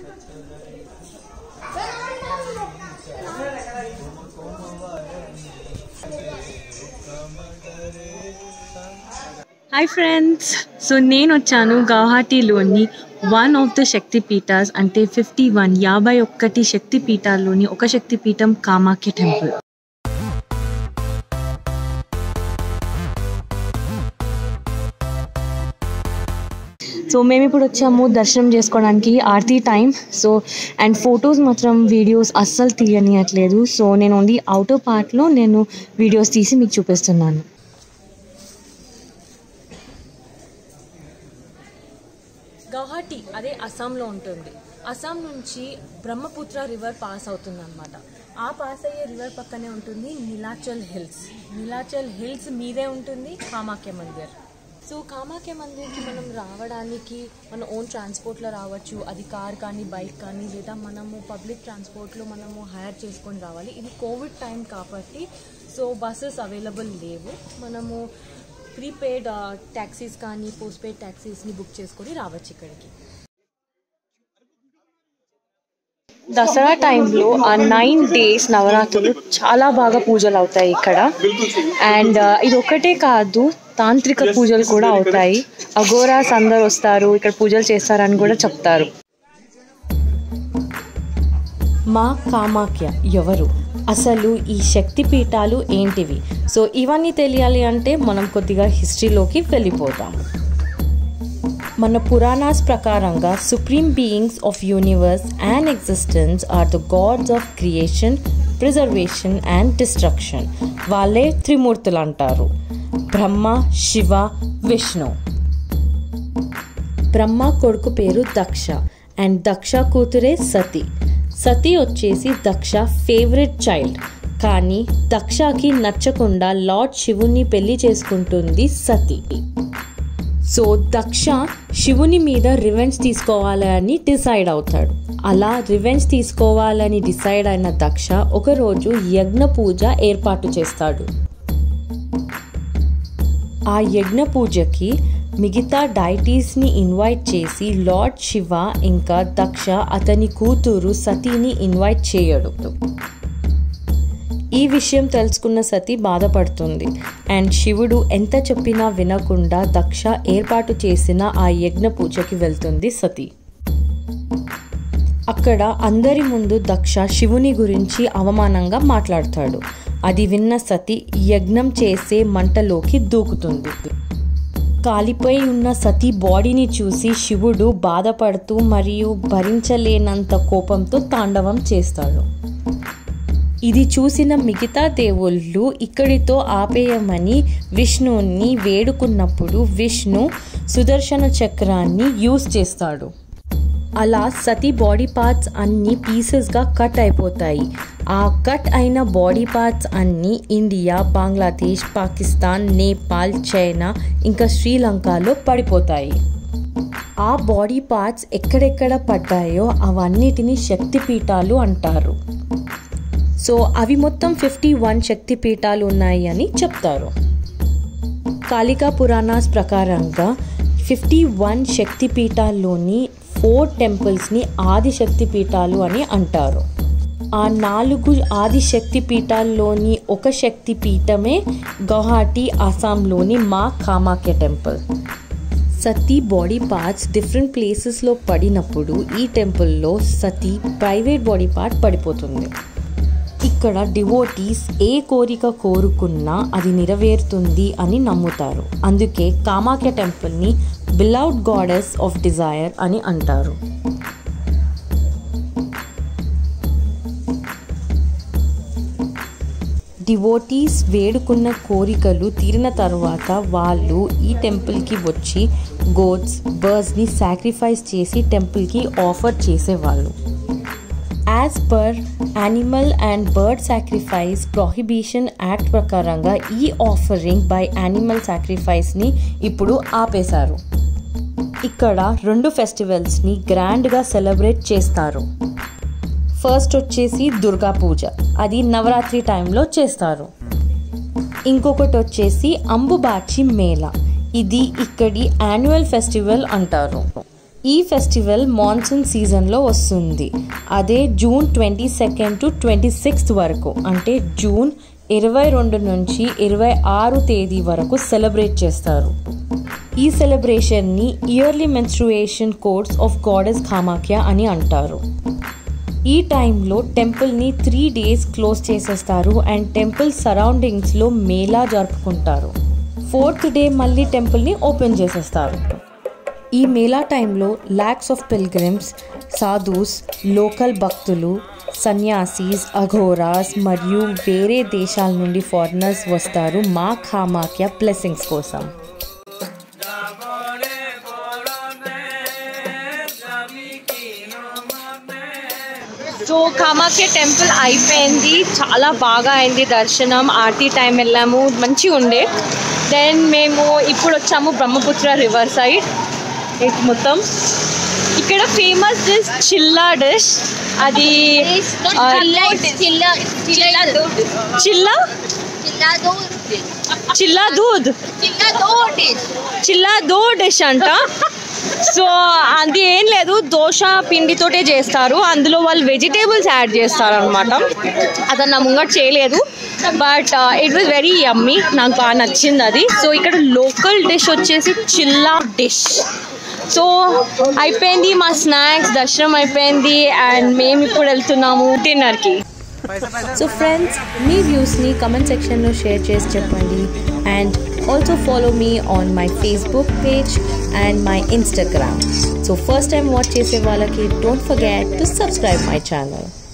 hi friends so నేను వచ్చాను గౌహాటీలోని వన్ ఆఫ్ ద శక్తి పీఠాస్ అంటే ఫిఫ్టీ వన్ యాభై ఒక్కటి శక్తి పీఠాల్లోని ఒక శక్తి పీఠం కామాఖ్య టెంపుల్ సో మేము ఇప్పుడు వచ్చాము దర్శనం చేసుకోవడానికి aarti time so and photos మాత్రం వీడియోస్ అస్సలు తీయనియట్లేదు సో నేను ఓన్లీ అవుటర్ పార్ట్లో నేను వీడియోస్ తీసి మీకు చూపిస్తున్నాను గౌహాటి అదే అస్సాంలో ఉంటుంది అస్సాం నుంచి బ్రహ్మపుత్ర రివర్ పాస్ అవుతుంది అనమాట ఆ పాస్ అయ్యే రివర్ పక్కనే ఉంటుంది నీలాచల్ హిల్స్ నీలాచల్ హిల్స్ మీదే ఉంటుంది కామాఖ్య మందిర్ సో కామాఖ్య మందిర్కి మనం రావడానికి మన ఓన్ ట్రాన్స్పోర్ట్లో రావచ్చు అది కార్ కానీ బైక్ కానీ లేదా మనము పబ్లిక్ ట్రాన్స్పోర్ట్లో మనము హైర్ చేసుకొని రావాలి ఇది కోవిడ్ టైం కాబట్టి సో బస్సెస్ అవైలబుల్ లేవు మనము ప్రీపెయిడ్ ట్యాక్సీస్ కానీ పోస్ట్ పెయిడ్ ట్యాక్సీస్ని బుక్ చేసుకొని రావచ్చు ఇక్కడికి దసరా టైంలో ఆ నైన్ డేస్ నవరాత్రులు చాలా బాగా పూజలు అవుతాయి ఇక్కడ అండ్ ఇది ఒక్కటే కాదు తాంత్రిక పూజలు కూడా అవుతాయి అఘోరాస్ అందరు వస్తారు ఇక్కడ పూజలు చేస్తారని కూడా చెప్తారు మా కామాఖ్య ఎవరు అసలు ఈ శక్తి పీఠాలు ఏంటివి సో ఇవన్నీ తెలియాలి అంటే మనం కొద్దిగా హిస్టరీలోకి వెళ్ళిపోతాం మన పురాణాస్ ప్రకారంగా supreme beings of universe and existence are the gods of creation preservation and destruction వాళ్ళే త్రిమూర్తులు అంటారు బ్రహ్మ శివ విష్ణు బ్రహ్మ కొడుకు పేరు దక్ష అండ్ దక్ష కూతురే సతి సతి వచ్చేసి దక్ష ఫేవరెట్ చైల్డ్ కానీ దక్షకి నచ్చకుండా లార్డ్ శివుని పెళ్లి చేసుకుంటుంది సతి సో దక్ష శివుని మీద రివెంజ్ తీసుకోవాలని డిసైడ్ అవుతాడు అలా రివెంజ్ తీసుకోవాలని డిసైడ్ అయిన దక్ష ఒకరోజు యజ్ఞ పూజ ఏర్పాటు చేస్తాడు ఆ యజ్ఞ పూజకి మిగతా డైటీస్ని ఇన్వైట్ చేసి లార్డ్ శివ ఇంకా దక్ష అతని కూతురు సతీని ఇన్వైట్ చేయడు ఈ విషయం తెలుసుకున్న సతి బాధపడుతుంది అండ్ శివుడు ఎంత చెప్పినా వినకుండా దక్ష ఏర్పాటు చేసిన ఆ యజ్ఞ పూజకి వెళ్తుంది సతి అక్కడ అందరి ముందు దక్ష శివుని గురించి అవమానంగా మాట్లాడతాడు అది విన్న సతి యజ్ఞం చేసే మంటలోకి దూకుతుంది కాలిపై ఉన్న సతీ బాడీని చూసి శివుడు బాధపడుతూ మరియు భరించలేనంత కోపంతో తాండవం చేస్తాడు ఇది చూసిన మిగతా దేవుళ్ళు ఇక్కడితో ఆపేయమని విష్ణువుని వేడుకున్నప్పుడు విష్ణు సుదర్శన చక్రాన్ని యూజ్ చేస్తాడు అలా సతీ బాడీ పార్ట్స్ అన్ని పీసెస్గా కట్ అయిపోతాయి ఆ కట్ అయిన బాడీ పార్ట్స్ అన్నీ ఇండియా బంగ్లాదేశ్ పాకిస్తాన్ నేపాల్ చైనా ఇంకా శ్రీలంకలో పడిపోతాయి ఆ బాడీ పార్ట్స్ ఎక్కడెక్కడ పడ్డాయో అవన్నిటిని శక్తిపీఠాలు అంటారు సో అవి మొత్తం ఫిఫ్టీ వన్ శక్తిపీఠాలు ఉన్నాయి అని చెప్తారు కాళికా పురాణాస్ ప్రకారంగా ఫిఫ్టీ వన్ శక్తిపీఠాల్లోని ఫోర్ టెంపుల్స్ని ఆది శక్తిపీఠాలు అని అంటారు ఆ నాలుగు ఆది శక్తి పీఠాల్లోని ఒక శక్తి పీఠమే గౌహాటి అస్సాంలోని Maa Kamakhya temple Sati body parts different ప్లేసెస్లో పడినప్పుడు ఈ టెంపుల్లో సతీ ప్రైవేట్ బాడీ పార్ట్ పడిపోతుంది ఇక్కడ డివోటీస్ ఏ కోరిక కోరుకున్నా అది నెరవేరుతుంది అని నమ్ముతారు అందుకే కామాఖ్య టెంపుల్ని బిలౌడ్ గాడెస్ ఆఫ్ డిజైర్ అని అంటారు డివోటీస్ వేడుకున్న కోరికలు తీరిన తర్వాత వాళ్ళు ఈ టెంపుల్కి వచ్చి గోడ్స్ బర్డ్స్ని సాక్రిఫైస్ చేసి టెంపుల్కి ఆఫర్ చేసేవాళ్ళు as per animal and bird sacrifice prohibition act ప్రకారంగా ఈ ఆఫరింగ్ బై యానిమల్ సాక్రిఫైస్ని ఇప్పుడు ఆపేశారు ఇక్కడ రెండు ఫెస్టివల్స్ని గ్రాండ్గా సెలబ్రేట్ చేస్తారు ఫస్ట్ వచ్చేసి దుర్గా పూజ అది నవరాత్రి టైంలో చేస్తారు ఇంకొకటి వచ్చేసి అంబుబాచి మేళా ఇది ఇక్కడి యాన్యువల్ ఫెస్టివల్ అంటారు ఈ ఫెస్టివల్ మాన్సూన్ సీజన్లో వస్తుంది అదే June twenty second to twenty sixth వరకు అంటే జూన్ ఇరవై రెండు నుంచి ఇరవై ఆరు తేదీ వరకు సెలబ్రేట్ చేస్తారు ఈ సెలబ్రేషన్ని yearly menstruation course of goddess Kamakhya అని అంటారు ఈ టైంలో టెంపుల్ని త్రీ డేస్ క్లోజ్ చేసేస్తారు అండ్ టెంపుల్ సరౌండింగ్స్లో మేళా జరుపుకుంటారు ఫోర్త్ డే మళ్ళీ టెంపుల్ని ఓపెన్ చేసేస్తారు ఈ మేళా టైంలో lakhs of pilgrims sadhus local భక్తులు సన్యాసీస్ అఘోరాస్ మరియు వేరే దేశాల నుండి ఫారినర్స్ వస్తారు మా ఖామాఖ్య బ్లెస్సింగ్స్ కోసం సో కామాఖ్య టెంపుల్ అయిపోయింది చాలా బాగా అయింది దర్శనం ఆర్టీ టైం వెళ్ళాము మంచిగా ఉండే దెన్ మేము ఇప్పుడు వచ్చాము బ్రహ్మపుత్ర రివర్ సైడ్ ఇటు మొత్తం ఇక్కడ ఫేమస్ డిష్ చిల్లా డిష్ అది ఆ, చిల్లా చిల్లా దూద్ చిల్లా దో డిష్ అంట సో అది ఏం లేదు దోశ పిండితోటే చేస్తారు అందులో వాళ్ళు వెజిటేబుల్స్ యాడ్ చేస్తారు అనమాట అతను నా ముంగట చేయలేదు but it was very yummy నాకు బాగా నచ్చింది అది సో ఇక్కడ లోకల్ డిష్ వచ్చేసి చిల్లా డిష్ సో అయిపోయింది మా స్నాక్స్ దర్శనం అయిపోయింది అండ్ మేము ఇప్పుడు వెళ్తున్నాము డిన్నర్కి సో ఫ్రెండ్స్ మీ వ్యూస్ని కమెంట్ సెక్షన్లో షేర్ చేసి చెప్పండి and also follow me on my Facebook page and my Instagram so first time watch చేసే వాళ్ళకి don't forget to subscribe my channel